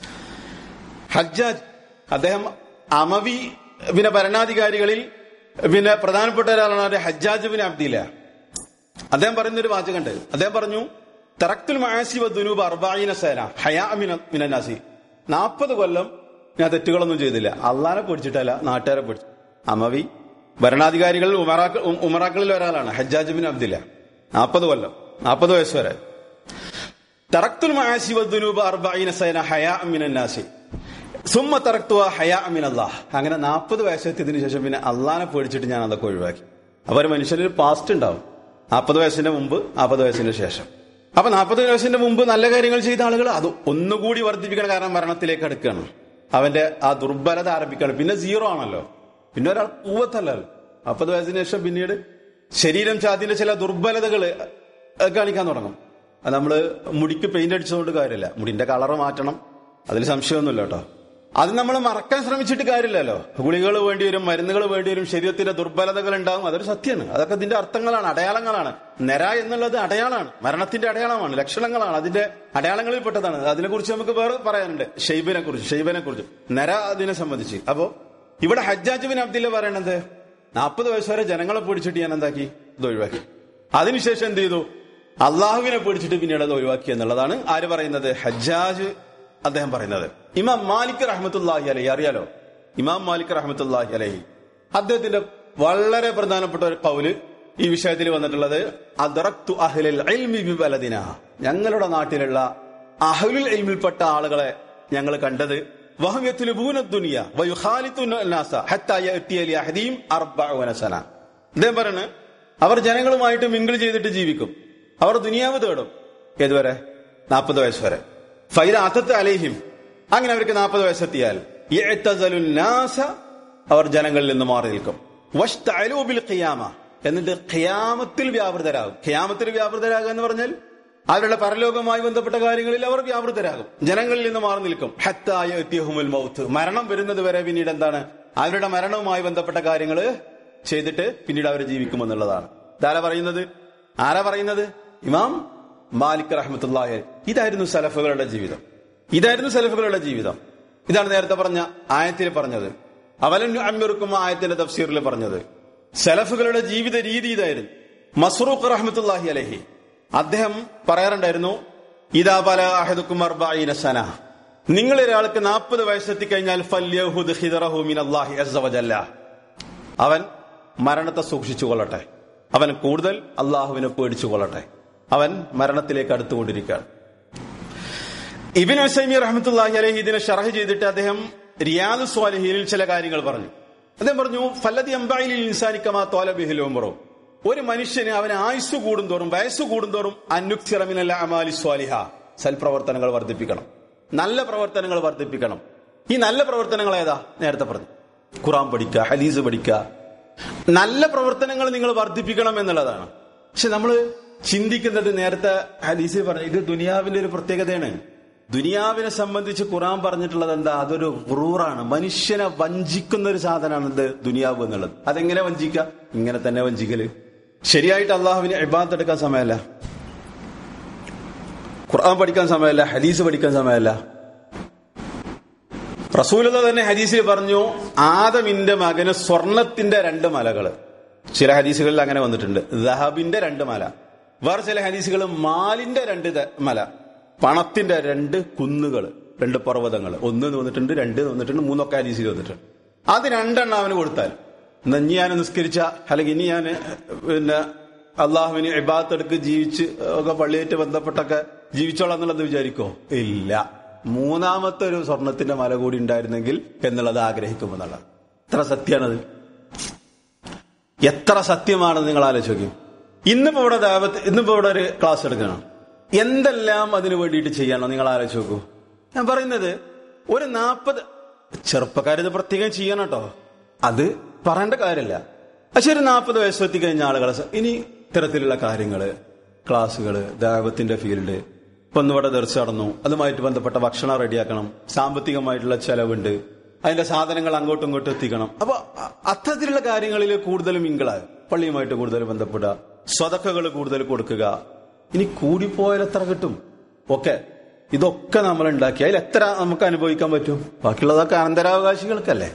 ഹജ്ജാജ് അദ്ദേഹം അമവി പിന്നെ ഭരണാധികാരികളിൽ പിന്നെ പ്രധാനപ്പെട്ട ഒരാളാണ് ഹജ്ജാജ് ബിൻ അബ്ദില അദ്ദേഹം പറയുന്ന ഒരു വാചകമുണ്ട് അദ്ദേഹം പറഞ്ഞു തറക്തുൽ മഹാസി വദ്നൂബ് അർബായിന സേന ഹയാ മിന- മിനന്നാസി നാൽപ്പത് കൊല്ലം ഞാൻ തെറ്റുകളൊന്നും ചെയ്തില്ല അള്ളാനെ പൊടിച്ചിട്ടല്ല നാട്ടുകാരെ പൊടിച്ചു അമവി ഭരണാധികാരികളിൽ ഉമറാക്ക ഉം- ഉമറാക്കളിൽ ഒരാളാണ് ഹജ്ജാജ് ബിൻ അബ്ദില്ല നാൽപ്പത് കൊല്ലം നാൽപ്പത് വയസ്സ് വരെ തറക്തുൽ മഹാസി വദ്നൂബ് അർബായിന സേന ഹയാ മിനന്നാസി സുമ്മ തറക്തുവ ഹയാ അല്ലാഹ് അങ്ങനെ നാൽപ്പത് വയസ്സെത്തിയതിനു ശേഷം പിന്നെ അള്ളാനെ പേടിച്ചിട്ട് ഞാൻ അതൊക്കെ ഒഴിവാക്കി അപ്പൊ ഒരു മനുഷ്യനൊരു പാസ്റ്റ് ഉണ്ടാവും നാൽപ്പത് വയസ്സിന്റെ മുമ്പ് നാൽപ്പത് വയസ്സിന് ശേഷം അപ്പൊ നാൽപ്പത് വയസ്സിന്റെ മുമ്പ് നല്ല കാര്യങ്ങൾ ചെയ്ത ആളുകൾ അത് ഒന്നുകൂടി വർദ്ധിപ്പിക്കണം കാരണം മരണത്തിലേക്ക് അടുക്കുകയാണ് അവന്റെ ആ ദുർബലത ആരംഭിക്കുകയാണ് പിന്നെ സീറോ ആണല്ലോ പിന്നെ ഒരാൾ പൂവത്തല്ലല്ലോ നാൽപ്പത് വയസ്സിന് ശേഷം പിന്നീട് ശരീരം ചാതിന്റെ ചില ദുർബലതകൾ കാണിക്കാൻ തുടങ്ങും അത് നമ്മള് മുടിക്ക് പെയിന്റ് അടിച്ചതുകൊണ്ട് കാര്യമില്ല മുടിന്റെ കളറ് മാറ്റണം അതിൽ സംശയമൊന്നുമില്ല കേട്ടോ അത് നമ്മൾ മറക്കാൻ ശ്രമിച്ചിട്ട് കാര്യമില്ലല്ലോ ഗുളികൾ വേണ്ടി വരും മരുന്നുകൾ വേണ്ടി വരും ശരീരത്തിന്റെ ദുർബലതകൾ ഉണ്ടാകും അതൊരു സത്യമാണ് അതൊക്കെ ഇതിന്റെ അർത്ഥങ്ങളാണ് അടയാളങ്ങളാണ് നിര എന്നുള്ളത് അടയാളമാണ് മരണത്തിന്റെ അടയാളമാണ് ലക്ഷണങ്ങളാണ് അതിന്റെ അടയാളങ്ങളിൽ പെട്ടതാണ് അതിനെക്കുറിച്ച് നമുക്ക് വേറെ പറയാനുണ്ട് ഷെയ്ബിനെ കുറിച്ച് ഷെയ്ബിനെ കുറിച്ച് നിര അതിനെ സംബന്ധിച്ച് അപ്പോ ഇവിടെ ഹജ്ജാജ് ബിൻ അബ്ദില്ല പറയണത് നാൽപ്പത് വയസ്സ് വരെ ജനങ്ങളെ പിടിച്ചിട്ട് ഞാൻ എന്താക്കി ഇത് ഒഴിവാക്കി അതിനുശേഷം എന്ത് ചെയ്തു അള്ളാഹുവിനെ പിടിച്ചിട്ട് പിന്നീട് അത് ഒഴിവാക്കി എന്നുള്ളതാണ് ആര് പറയുന്നത് ഹജ്ജാജ് അദ്ദേഹം പറയുന്നത് ഇമാം മാലിക് റഹ്മത്തുല്ലാഹി അലഹി അറിയാലോ ഇമാം മാലിക് റഹ്മത്തുല്ലാഹി അലഹി അദ്ദേഹത്തിന്റെ വളരെ പ്രധാനപ്പെട്ട ഒരു കൗല് ഈ വിഷയത്തിൽ വന്നിട്ടുള്ളത് അദറക്തു അഹ്ലൽ ഇൽമി ബി ബലദിന ഞങ്ങളുടെ നാട്ടിലുള്ള അഹ്ലുൽ ഇൽമിൽപ്പെട്ട ആളുകളെ ഞങ്ങൾ കണ്ടത് വഹം യത്ലുബൂന ദുനിയ വയുഖാലിത്തുന നാസ ഹത്താ യഅതിയ ലി അഹദീം അർബഊന സന അദ്ദേഹം പറയുന്നത് അവർ ജനങ്ങളുമായിട്ട് മിങ്കിൾ ചെയ്തിട്ട് ജീവിക്കും അവർ ദുനിയാവ് തേടും ഏതുവരെ നാൽപ്പത് വയസ്സ് വരെ ഫൈല അത്തത്ത് അലേഹിം അങ്ങനെ അവർക്ക് നാൽപ്പത് വയസ്സെത്തിയാൽ യഅ്തസലുൻ നാസ അവർ ജനങ്ങളിൽ നിന്ന് മാറി നിൽക്കും വഷ്തഅലൂ ബിൽ ഖിയാമ എന്നിട്ട് ഖിയാമത്തിൽ വ്യാപൃതരാകും ഖിയാമത്തിൽ വ്യാപൃതരാകുക എന്ന് പറഞ്ഞാൽ അവരുടെ പരലോകവുമായി ബന്ധപ്പെട്ട കാര്യങ്ങളിൽ അവർ വ്യാപൃതരാകും ജനങ്ങളിൽ നിന്ന് മാറി നിൽക്കും ഹത്തായ എത്തിയഹുമുൽ മൗത്ത് മരണം വരുന്നത് വരെ പിന്നീട് എന്താണ് അവരുടെ മരണവുമായി ബന്ധപ്പെട്ട കാര്യങ്ങൾ ചെയ്തിട്ട് പിന്നീട് അവർ ജീവിക്കുമെന്നുള്ളതാണ് ഇതാരാ പറയുന്നത് ആരാ പറയുന്നത് ഇമാം മാലിക് റഹ്മത്തുള്ളാഹി ഇതായിരുന്നു സലഫുകളുടെ ജീവിതം ഇതായിരുന്നു സലഫുകളുടെ ജീവിതം ഇതാണ് നേരത്തെ പറഞ്ഞ ആയത്തിൽ പറഞ്ഞത് അവലൻ അമ്മിറുക്കും ആയത്തിന്റെ തഫ്സീറിൽ പറഞ്ഞത് സലഫുകളുടെ ജീവിത രീതി ഇതായിരുന്നു മസ്റൂഖ് റഹ്മത്തുള്ളാഹി അലഹി അദ്ദേഹം പറയാറുണ്ടായിരുന്നു ഇതാ പല അഹദുക്കും അർബഈന സന നിങ്ങൾ ഒരാൾക്ക് നാൽപ്പത് വയസ്സെത്തി കഴിഞ്ഞാൽ ഫല്യഹുദ് ഹിദറഹു മിനല്ലാഹി അസ്സ വജല്ല അവൻ മരണത്തെ സൂക്ഷിച്ചു കൊള്ളട്ടെ അവൻ കൂടുതൽ അള്ളാഹുവിനെ പേടിച്ചു കൊള്ളട്ടെ അവൻ മരണത്തിലേക്ക് അടുത്തുകൊണ്ടിരിക്കുകയാണ് ഇബിൻ ഹുസൈമി റഹ്മത്തുള്ളാഹി അലൈഹി ഇതിനെ ഷറഹ് ചെയ്തിട്ട് അദ്ദേഹം റിയാദ് സ്വാലിഹിയിൽ ചില കാര്യങ്ങൾ പറഞ്ഞു അദ്ദേഹം പറഞ്ഞു ഫല്ലതി അംബായിൽ ഇൻസാനിക്കമാ തോലബിഹിൽ ഉമറോ ഒരു മനുഷ്യന് അവന് ആയുസ് കൂടുന്തോറും വയസ്സ് കൂടുന്തോറും അന്നുക്സിറമിനല്ല അമാലി സ്വാലിഹ സൽപ്രവർത്തനങ്ങൾ വർദ്ധിപ്പിക്കണം നല്ല പ്രവർത്തനങ്ങൾ വർദ്ധിപ്പിക്കണം ഈ നല്ല പ്രവർത്തനങ്ങൾ ഏതാ നേരത്തെ പറഞ്ഞു ഖുറാൻ പഠിക്കുക ഹദീസ് പഠിക്കുക നല്ല പ്രവർത്തനങ്ങൾ നിങ്ങൾ വർദ്ധിപ്പിക്കണം എന്നുള്ളതാണ് പക്ഷെ നമ്മൾ ചിന്തിക്കുന്നത് നേരത്തെ ഹദീസിൽ പറഞ്ഞു ഇത് ദുനിയാവിന്റെ ഒരു പ്രത്യേകതയാണ് ദുനിയാവിനെ സംബന്ധിച്ച് ഖുറാൻ പറഞ്ഞിട്ടുള്ളത് എന്താ അതൊരു റൂറാണ് മനുഷ്യനെ വഞ്ചിക്കുന്ന ഒരു സാധനമാണ് ഇത് ദുനിയാവ് എന്നുള്ളത് അതെങ്ങനെ വഞ്ചിക്ക ഇങ്ങനെ തന്നെ വഞ്ചിക്കല് ശരിയായിട്ട് അള്ളാഹുവിന് ഇബാദത്ത് എടുക്കാൻ സമയമല്ല ഖുർആൻ പഠിക്കാൻ സമയമല്ല ഹദീസ് പഠിക്കാൻ സമയമല്ല റസൂലത തന്നെ ഹദീസിൽ പറഞ്ഞു ആദമിന്റെ മകന് സ്വർണത്തിന്റെ രണ്ട് മലകള് ചില ഹദീസുകളിൽ അങ്ങനെ വന്നിട്ടുണ്ട് ദഹബിന്റെ രണ്ട് മല വേറെ ചില ഹദീസുകൾ മാലിന്റെ രണ്ട് ത- മല പണത്തിന്റെ രണ്ട് കുന്നുകൾ രണ്ട് പർവ്വതങ്ങൾ ഒന്ന് എന്ന് വന്നിട്ടുണ്ട് രണ്ട് എന്ന് വന്നിട്ടുണ്ട് മൂന്നൊക്കെ ഹദീസിൽ വന്നിട്ടുണ്ട് അത് രണ്ടെണ്ണം അവന് കൊടുത്താൽ എന്നാ ഇനി ഞാൻ നിസ്കരിച്ച അല്ലെങ്കിൽ ഇനി ഞാൻ പിന്നെ അള്ളാഹുവിന് ഇബാത്തെടുക്ക് ജീവിച്ച് ഒക്കെ പള്ളിയായിട്ട് ബന്ധപ്പെട്ടൊക്കെ ജീവിച്ചോളാം എന്നുള്ളത് വിചാരിക്കോ ഇല്ല മൂന്നാമത്തെ ഒരു സ്വർണത്തിന്റെ മല കൂടി ഉണ്ടായിരുന്നെങ്കിൽ എന്നുള്ളത് ആഗ്രഹിക്കുമെന്നുള്ളത് എത്ര സത്യാണത് എത്ര സത്യമാണെന്ന് നിങ്ങൾ ആലോചിക്കും ഇന്നിപ്പോ ഇവിടെ ദാവത്ത് ഇന്നിപ്പോ ഇവിടെ ഒരു ക്ലാസ് എടുക്കണം എന്തെല്ലാം അതിനു വേണ്ടിയിട്ട് ചെയ്യണം നിങ്ങൾ ആലോചിച്ച് നോക്കൂ ഞാൻ പറയുന്നത് ഒരു നാൽപ്പത് ചെറുപ്പക്കാരിത് പ്രത്യേകം ചെയ്യണം കേട്ടോ അത് പറയേണ്ട കാര്യമില്ല പക്ഷെ ഒരു നാൽപ്പത് വയസ്സെത്തി കഴിഞ്ഞ ആളുകളെ സ- ഇനി ഇത്തരത്തിലുള്ള കാര്യങ്ങള് ക്ലാസ്സുകള് ദാവത്തിന്റെ ഫീൽഡ് ഇപ്പൊ ഒന്നിവിടെ ദർശനം നടന്നു അതുമായിട്ട് ബന്ധപ്പെട്ട ഭക്ഷണം റെഡിയാക്കണം സാമ്പത്തികമായിട്ടുള്ള ചെലവുണ്ട് അതിന്റെ സാധനങ്ങൾ അങ്ങോട്ടും ഇങ്ങോട്ടും എത്തിക്കണം അപ്പൊ അ- അത്തരത്തിലുള്ള കാര്യങ്ങളിൽ കൂടുതൽ മിങ്കിളായ പള്ളിയുമായിട്ട് കൂടുതൽ ബന്ധപ്പെടുക സ്വതക്കകൾ കൂടുതൽ കൊടുക്കുക ഇനി കൂടിപ്പോയാൽ എത്ര കിട്ടും ഒക്കെ ഇതൊക്കെ നമ്മൾ ഉണ്ടാക്കി അതിൽ എത്ര നമുക്ക് അനുഭവിക്കാൻ പറ്റും ബാക്കിയുള്ളതൊക്കെ അനന്തരാവകാശികൾക്കല്ലേ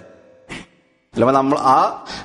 അല്ല നമ്മൾ ആ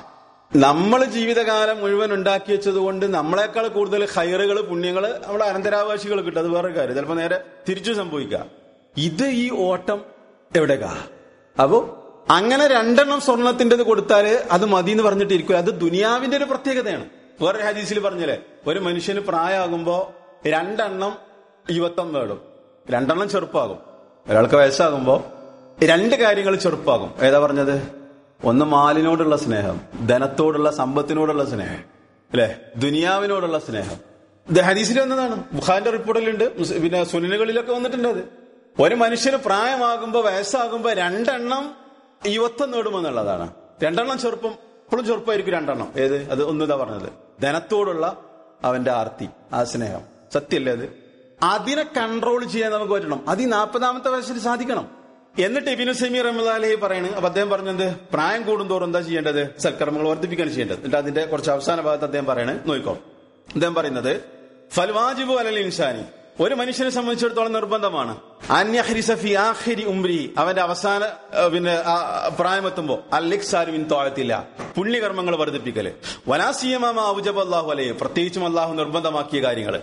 നമ്മൾ ജീവിതകാലം മുഴുവൻ ഉണ്ടാക്കി വെച്ചത് കൊണ്ട് നമ്മളെക്കാൾ കൂടുതൽ ഹൈറുകൾ പുണ്യങ്ങൾ നമ്മുടെ അനന്തരാവകാശികൾ കിട്ടും അത് വേറെ കാര്യം ചിലപ്പോൾ നേരെ തിരിച്ചു സംഭവിക്കാം ഇത് ഈ ഓട്ടം എവിടേക്കാ അപ്പോ അങ്ങനെ രണ്ടെണ്ണം സ്വർണത്തിൻ്റെത് കൊടുത്താല് അത് മതി എന്ന് പറഞ്ഞിട്ടിരിക്കും അത് ദുനിയാവിന്റെ ഒരു പ്രത്യേകതയാണ് വേറൊരു ഹദീസിൽ പറഞ്ഞല്ലേ ഒരു മനുഷ്യന് പ്രായമാകുമ്പോ രണ്ടെണ്ണം യുവത്വം വേടും രണ്ടെണ്ണം ചെറുപ്പമാകും ഒരാൾക്ക് വയസ്സാകുമ്പോ രണ്ട് കാര്യങ്ങൾ ചെറുപ്പമാകും ഏതാ പറഞ്ഞത് ഒന്ന് മാലിനോടുള്ള സ്നേഹം ധനത്തോടുള്ള സമ്പത്തിനോടുള്ള സ്നേഹം അല്ലെ ദുനിയാവിനോടുള്ള സ്നേഹം ഇത് ഹദീസിൽ വന്നതാണ് ബുഖാന്റെ റിപ്പോർട്ടിലുണ്ട് മുസ്- പിന്നെ സുനിലുകളിലൊക്കെ വന്നിട്ടുണ്ട് അത് ഒരു മനുഷ്യന് പ്രായമാകുമ്പോ വയസ്സാകുമ്പോ രണ്ടെണ്ണം യുവത്വം നേടുമെന്നുള്ളതാണ് രണ്ടെണ്ണം ചെറുപ്പം ഇപ്പോഴും ചെറുപ്പമായിരിക്കും രണ്ടെണ്ണം ഏത് അത് ഒന്നിതാ പറഞ്ഞത് ധനത്തോടുള്ള അവന്റെ ആർത്തി ആ സ്നേഹം സത്യല്ലേ അത് അതിനെ കൺട്രോൾ ചെയ്യാൻ നമുക്ക് പറ്റണം അത് ഈ നാൽപ്പതാമത്തെ വയസ്സിൽ സാധിക്കണം എന്നിട്ട് ഇബിനു സമീർ റഹ്മദ് പറയണ് അപ്പൊ അദ്ദേഹം പറഞ്ഞത് പ്രായം കൂടുന്തോറും എന്താ ചെയ്യേണ്ടത് സൽക്കർമ്മങ്ങൾ വർദ്ധിപ്പിക്കാൻ ചെയ്യേണ്ടത് എന്നിട്ട് അതിന്റെ കുറച്ച് അവസാന ഭാഗത്ത് അദ്ദേഹം പറയണേ നോക്കോ അദ്ദേഹം പറയുന്നത് ഫൽവാജിബു അലൽ ഇൻസാനി ഒരു മനുഷ്യനെ സംബന്ധിച്ചിടത്തോളം നിർബന്ധമാണ് അന്യഹരിസ ഫി ആഖിരി ഉംരി അവന്റെ അവസാന ആ, പിന്നെ ആ, പ്രായമെത്തുമ്പോ അല്ലിക്സാരുവിൻ തോഴത്തില്ല പുണ്യകർമ്മങ്ങൾ വർദ്ധിപ്പിക്കല് വലാസിയമാമ ഔജബ് അള്ളാഹു അലയെ പ്രത്യേകിച്ചും അള്ളാഹു നിർബന്ധമാക്കിയ കാര്യങ്ങൾ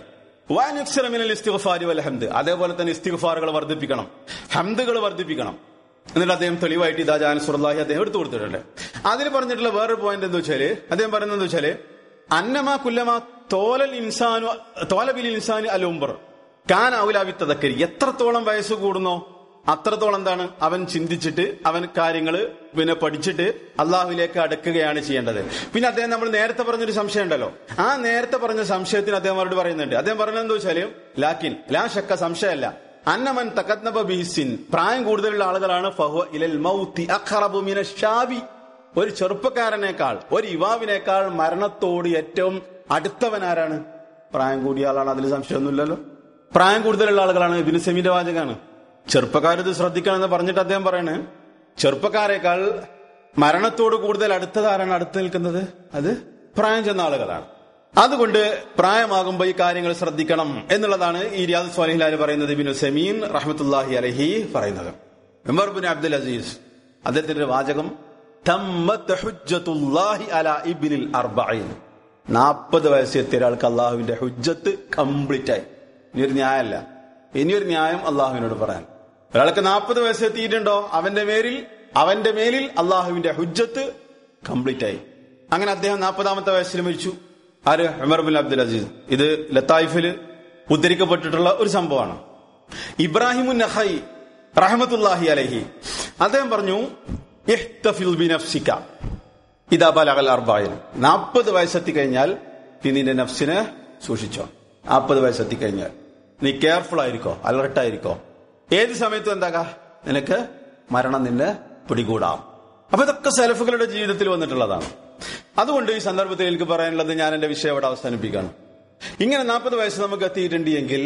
വാനുക്സറമിനൽ ഇസ്തിഗ്ഫാരി വൽ ഹംദ് അതേപോലെ തന്നെ ഇസ്തിഗ്ഫാറുകൾ വർദ്ധിപ്പിക്കണം ഹംദുകൾ വർദ്ധിപ്പിക്കണം എന്നിട്ട് അദ്ദേഹം തെളിവായിട്ട് ഇതാ ജാനസുറല്ലാഹി അദ്ദേഹം എടുത്തു കൊടുത്തിട്ടുണ്ട് അതിൽ പറഞ്ഞിട്ടുള്ള വേറൊരു പോയിന്റ് എന്താ വെച്ചാല് അദ്ദേഹം പറയുന്നത് എന്താ വെച്ചാല് അന്നമാ കുല്ലമാ തോലൽ ഇൻസാനു തോലബിൽ ഇൻസാനു അലുംബർ കാൻ ഔലാവിത്തതക്കരി എത്രത്തോളം വയസ്സ് കൂടുന്നോ അത്രത്തോളം എന്താണ് അവൻ ചിന്തിച്ചിട്ട് അവൻ കാര്യങ്ങൾ പിന്നെ പഠിച്ചിട്ട് അള്ളാഹുവിലേക്ക് അടുക്കുകയാണ് ചെയ്യേണ്ടത് പിന്നെ അദ്ദേഹം നമ്മൾ നേരത്തെ പറഞ്ഞൊരു സംശയം ഉണ്ടല്ലോ ആ നേരത്തെ പറഞ്ഞ സംശയത്തിന് അദ്ദേഹം മറുപടി പറയുന്നുണ്ട് അദ്ദേഹം പറഞ്ഞത് എന്താ വെച്ചാല് ലാക്കിൻ ലാ ശക്ക സംശയമല്ല അന്നമൻ തകത്നബ ബിഹിസിൻ പ്രായം കൂടുതലുള്ള ആളുകളാണ് ഫഹുവ ഇലൽ മൗത്തി അഖറബു മിന ഷാബി ഒരു ചെറുപ്പക്കാരനേക്കാൾ ഒരു യുവാവിനേക്കാൾ മരണത്തോട് ഏറ്റവും അടുത്തവൻ ആരാണ് പ്രായം കൂടിയ ആളാണ് അതിൽ സംശയമൊന്നുമില്ലല്ലോ പ്രായം കൂടുതലുള്ള ആളുകളാണ് ഇബിന് സെമിന്റെ വാചകാണ് ചെറുപ്പക്കാരത് ശ്രദ്ധിക്കണം എന്ന് പറഞ്ഞിട്ട് അദ്ദേഹം പറയണേ ചെറുപ്പക്കാരേക്കാൾ മരണത്തോട് കൂടുതൽ അടുത്തതാരാണ് അടുത്ത് നിൽക്കുന്നത് അത് പ്രായം ചെന്ന ആളുകളാണ് അതുകൊണ്ട് പ്രായമാകുമ്പോൾ ഈ കാര്യങ്ങൾ ശ്രദ്ധിക്കണം എന്നുള്ളതാണ് ഈ റിയാദ് സ്വാലിഹിലാല് പറയുന്നത് ബിനു സെമീൻ റഹ്മത്തുല്ലാഹി അലഹി പറയുന്നത് ഉമർ ബിൻ അബ്ദുൽ അസീസ് അദ്ദേഹത്തിന്റെ വാചകം തമ്മത്ത് ഹുജ്ജത്തുല്ലാഹി അലാ ഇബ്നിൽ അർബഈൻ നാൽപ്പത് വയസ്സെത്തിയ ഒരാൾക്ക് അള്ളാഹുവിന്റെ ഹുജ്ജത്ത് കംപ്ലീറ്റ് ആയി ഇനിയൊരു ന്യായമല്ല ഇനിയൊരു ന്യായം അള്ളാഹുവിനോട് പറയാൻ ഒരാൾക്ക് നാൽപ്പത് വയസ്സെത്തിയിട്ടുണ്ടോ അവന്റെ മേലിൽ അവന്റെ മേലിൽ അള്ളാഹുവിന്റെ ഹുജ്ജത്ത് കംപ്ലീറ്റ് ആയി അങ്ങനെ അദ്ദേഹം നാൽപ്പതാമത്തെ വയസ്സിൽ മരിച്ചു ആര് ഉമർ ബിൻ അബ്ദുൽ അസീസ് ഇത് ലത്തായിഫിൽ ഉദ്ധരിക്കപ്പെട്ടിട്ടുള്ള ഒരു സംഭവമാണ് ഇബ്രാഹിമുൻ നഹൈ റഹമത്തുല്ലാഹി അലഹി അദ്ദേഹം പറഞ്ഞു ഇഹ്തഫിൽ ബിനഫ്സിക ഇതാ ബലകൽ അർബായൻ നാൽപ്പത് വയസ്സെത്തി കഴിഞ്ഞാൽ നീ നിന്റെ നഫ്സിനെ സൂക്ഷിച്ചോ നാൽപ്പത് വയസ്സെത്തി കഴിഞ്ഞാൽ നീ കെയർഫുൾ ആയിരിക്കോ അലർട്ട് ആയിരിക്കോ ഏത് സമയത്തും എന്താകാ നിനക്ക് മരണം നിന്നെ പിടികൂടാം അപ്പൊ ഇതൊക്കെ സെൽഫുകളുടെ ജീവിതത്തിൽ വന്നിട്ടുള്ളതാണ് അതുകൊണ്ട് ഈ സന്ദർഭത്തിൽ എനിക്ക് പറയാനുള്ളത് ഞാൻ എന്റെ വിഷയം അവിടെ അവസാനിപ്പിക്കുകയാണ് ഇങ്ങനെ നാൽപ്പത് വയസ്സ് നമുക്ക് എത്തിയിട്ടുണ്ട് എങ്കിൽ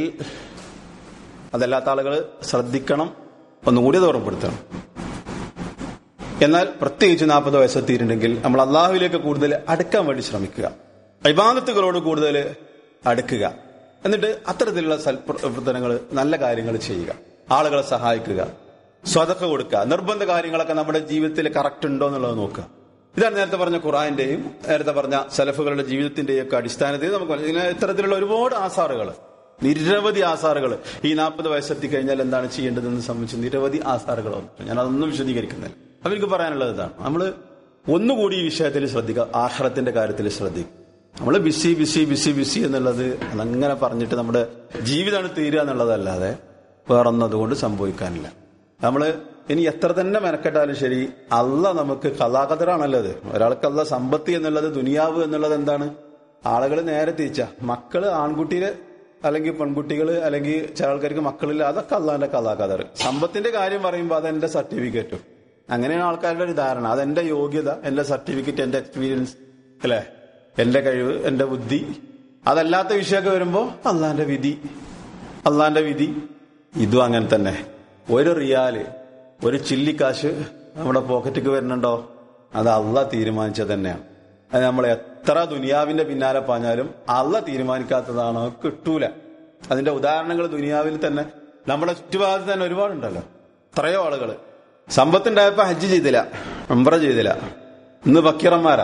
അതല്ലാത്ത ആളുകൾ ശ്രദ്ധിക്കണം ഒന്നുകൂടി അത് ഉറപ്പെടുത്തണം എന്നാൽ പ്രത്യേകിച്ച് നാൽപ്പത് വയസ്സെത്തിയിട്ടുണ്ടെങ്കിൽ നമ്മൾ അള്ളാഹുവിലേക്ക് കൂടുതൽ അടുക്കാൻ വേണ്ടി ശ്രമിക്കുക അഭിബാധത്തുകളോട് കൂടുതൽ അടുക്കുക എന്നിട്ട് അത്തരത്തിലുള്ള സൽപ്രവർത്തനങ്ങൾ നല്ല കാര്യങ്ങൾ ചെയ്യുക ആളുകളെ സഹായിക്കുക സ്വതക്ക കൊടുക്കുക നിർബന്ധ കാര്യങ്ങളൊക്കെ നമ്മുടെ ജീവിതത്തിൽ കറക്റ്റ് ഉണ്ടോ എന്നുള്ളത് നോക്കുക ഇതാണ് നേരത്തെ പറഞ്ഞ ഖുറാന്റെയും നേരത്തെ പറഞ്ഞ സലഫുകളുടെ ജീവിതത്തിന്റെയും ഒക്കെ അടിസ്ഥാനത്തിൽ നമുക്ക് ഇങ്ങനെ ഇത്തരത്തിലുള്ള ഒരുപാട് ആസാറുകൾ നിരവധി ആസാറുകൾ ഈ നാൽപ്പത് വയസ്സെത്തി കഴിഞ്ഞാൽ എന്താണ് ചെയ്യേണ്ടതെന്ന് സംബന്ധിച്ച് നിരവധി ആസാറുകൾ വന്നിട്ടുണ്ട് ഞാൻ അതൊന്നും വിശദീകരിക്കുന്നില്ല അപ്പൊ എനിക്ക് പറയാനുള്ളത് ഇതാണ് നമ്മൾ ഒന്നുകൂടി ഈ വിഷയത്തിൽ ശ്രദ്ധിക്കുക ആഹാരത്തിന്റെ കാര്യത്തിൽ ശ്രദ്ധിക്കുക നമ്മൾ ബിസി ബിസി ബിസി ബിസി എന്നുള്ളത് അതങ്ങനെ പറഞ്ഞിട്ട് നമ്മുടെ ജീവിതമാണ് തീരുക എന്നുള്ളതല്ലാതെ വേറൊന്നും അതുകൊണ്ട് സംഭവിക്കാനില്ല നമ്മള് ഇനി എത്ര തന്നെ മെനക്കെട്ടാലും ശരി അല്ല നമുക്ക് കലാകതറാണല്ലോ അത് ഒരാൾക്ക് അല്ല സമ്പത്തി എന്നുള്ളത് ദുനിയാവ് എന്നുള്ളത് എന്താണ് ആളുകൾ നേരെ തിരിച്ച മക്കള് ആൺകുട്ടിയില് അല്ലെങ്കിൽ പെൺകുട്ടികള് അല്ലെങ്കിൽ ചില ആൾക്കാർക്ക് മക്കളില്ല അതൊക്കെ അള്ളാന്റെ കലാകതർ സമ്പത്തിന്റെ കാര്യം പറയുമ്പോൾ അതെന്റെ സർട്ടിഫിക്കറ്റും അങ്ങനെയാണ് ആൾക്കാരുടെ ഒരു ധാരണ അതെന്റെ യോഗ്യത എന്റെ സർട്ടിഫിക്കറ്റ് എന്റെ എക്സ്പീരിയൻസ് അല്ലെ എന്റെ കഴിവ് എന്റെ ബുദ്ധി അതല്ലാത്ത വിഷയമൊക്കെ വരുമ്പോ അള്ളാന്റെ വിധി അള്ളാന്റെ വിധി ഇതും അങ്ങനെ തന്നെ ഒരു റിയാല് ഒരു ചില്ലിക്കാശ് നമ്മുടെ പോക്കറ്റിക്ക് വരുന്നുണ്ടോ അത് അള്ള തീരുമാനിച്ചത് തന്നെയാണ് അത് നമ്മൾ എത്ര ദുനിയാവിന്റെ പിന്നാലെ പാഞ്ഞാലും അള്ള തീരുമാനിക്കാത്തതാണോ കിട്ടൂല അതിന്റെ ഉദാഹരണങ്ങൾ ദുനിയാവിൽ തന്നെ നമ്മുടെ ചുറ്റുപാടത്ത് തന്നെ ഒരുപാടുണ്ടല്ലോ എത്രയോ ആളുകള് സമ്പത്തുണ്ടായപ്പോ ഹജ്ജ് ചെയ്തില്ല ഉംറ ചെയ്തില്ല ഇന്ന് ബക്കീറന്മാരാ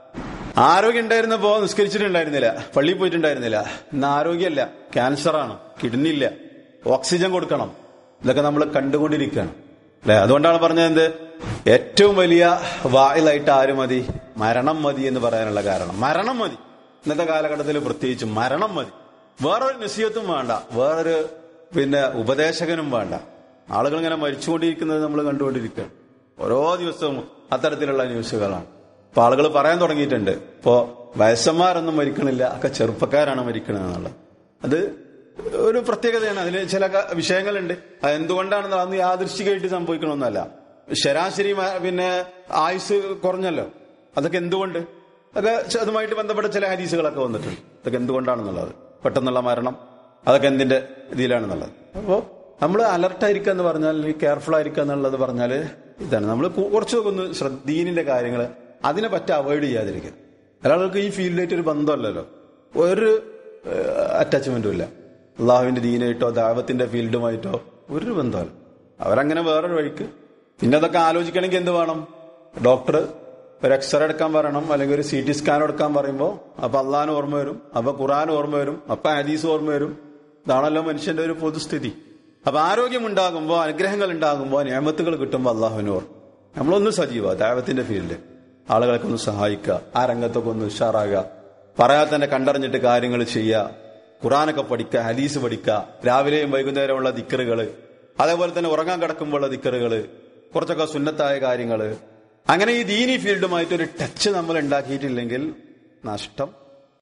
ആരോഗ്യം ഉണ്ടായിരുന്നപ്പോ നിസ്കരിച്ചിട്ടുണ്ടായിരുന്നില്ല പള്ളിയിൽ പോയിട്ടുണ്ടായിരുന്നില്ല ഇന്ന് ആരോഗ്യമല്ല ക്യാൻസറാണ് കിഡ്നി ഇല്ല ഓക്സിജൻ കൊടുക്കണം ഇതൊക്കെ നമ്മൾ കണ്ടുകൊണ്ടിരിക്കുകയാണ് അല്ലെ അതുകൊണ്ടാണ് പറഞ്ഞത് എന്ത് ഏറ്റവും വലിയ വായിലായിട്ട് ആര് മതി മരണം മതി എന്ന് പറയാനുള്ള കാരണം മരണം മതി ഇന്നത്തെ കാലഘട്ടത്തിൽ പ്രത്യേകിച്ച് മരണം മതി വേറൊരു നിശ്ചയത്തും വേണ്ട വേറൊരു പിന്നെ ഉപദേശകനും വേണ്ട ആളുകൾ ഇങ്ങനെ മരിച്ചുകൊണ്ടിരിക്കുന്നത് നമ്മൾ കണ്ടുകൊണ്ടിരിക്കുകയാണ് ഓരോ ദിവസവും അത്തരത്തിലുള്ള ന്യൂസുകളാണ് അപ്പൊ ആളുകൾ പറയാൻ തുടങ്ങിയിട്ടുണ്ട് ഇപ്പോ വയസ്സന്മാരൊന്നും മരിക്കണില്ല ഒക്കെ ചെറുപ്പക്കാരാണ് മരിക്കണത് എന്നുള്ളത് അത് ഒരു പ്രത്യേകതയാണ് അതിൽ ചില ക- വിഷയങ്ങളുണ്ട് അത് എന്തുകൊണ്ടാണെന്ന് അന്ന് യാദൃശ്ചികമായിട്ട് സംഭവിക്കണമെന്നല്ല ശരാശരി മ- പിന്നെ ആയുസ് കുറഞ്ഞല്ലോ അതൊക്കെ എന്തുകൊണ്ട് അതൊക്കെ ച- അതുമായിട്ട് ബന്ധപ്പെട്ട ചില ഹരീസുകളൊക്കെ വന്നിട്ടുണ്ട് അതൊക്കെ എന്തുകൊണ്ടാണെന്നുള്ളത് പെട്ടെന്നുള്ള മരണം അതൊക്കെ എന്തിന്റെ ഇതിലാണെന്നുള്ളത് അപ്പോ നമ്മൾ അലർട്ടായിരിക്കുക എന്ന് പറഞ്ഞാൽ കെയർഫുൾ ആയിരിക്കുക എന്നുള്ളത് പറഞ്ഞാൽ ഇതാണ് നമ്മൾ കുറച്ചൊക്കെ ഒന്ന് ശ്രദ്ധീനിന്റെ കാര്യങ്ങൾ അതിനെ പറ്റി അവോയ്ഡ് ചെയ്യാതിരിക്കുക ഒരാൾക്ക് ഈ ഫീൽഡിലായിട്ട് ഒരു ബന്ധമല്ലല്ലോ ഒരു അറ്റാച്ച്മെന്റും ഇല്ല അള്ളാഹുവിന്റെ ദീനായിട്ടോ ദാവത്തിന്റെ ഫീൽഡുമായിട്ടോ ഒരു ബന്ധമല്ല അവരങ്ങനെ വേറൊരു വഴിക്ക് പിന്നെ അതൊക്കെ ആലോചിക്കണമെങ്കിൽ എന്ത് വേണം ഡോക്ടർ ഒരു എക്സ്റേ എടുക്കാൻ പറയണം അല്ലെങ്കിൽ ഒരു സി ടി സ്കാൻ എടുക്കാൻ പറയുമ്പോൾ അപ്പൊ അള്ളഹാൻ ഓർമ്മ വരും അപ്പൊ ഖുറാൻ ഓർമ്മ വരും അപ്പൊ ഹദീസ് ഓർമ്മ വരും ഇതാണല്ലോ മനുഷ്യന്റെ ഒരു പൊതുസ്ഥിതി അപ്പൊ ആരോഗ്യം ഉണ്ടാകുമ്പോൾ അനുഗ്രഹങ്ങൾ ഉണ്ടാകുമ്പോൾ നിയമത്തുകൾ കിട്ടുമ്പോൾ അള്ളാഹുവിന് ഓർമ്മ നമ്മളൊന്ന് സജീവ ദൈവത്തിന്റെ ഫീൽഡിൽ ആളുകളൊക്കെ ഒന്ന് സഹായിക്കുക ആ രംഗത്തൊക്കെ ഒന്ന് ഉഷാറാകുക പറയാതെ തന്നെ കണ്ടറിഞ്ഞിട്ട് കാര്യങ്ങൾ ചെയ്യുക ഖുറാനൊക്കെ പഠിക്കുക ഹദീസ് പഠിക്കുക രാവിലെയും വൈകുന്നേരമുള്ള ദിക്കറുകള് അതേപോലെ തന്നെ ഉറങ്ങാൻ കിടക്കുമ്പോഴുള്ള ദിക്കറുകള് കുറച്ചൊക്കെ സുന്നത്തായ കാര്യങ്ങള് അങ്ങനെ ഈ ദീനി ഫീൽഡുമായിട്ട് ഒരു ടച്ച് നമ്മൾ ഉണ്ടാക്കിയിട്ടില്ലെങ്കിൽ നഷ്ടം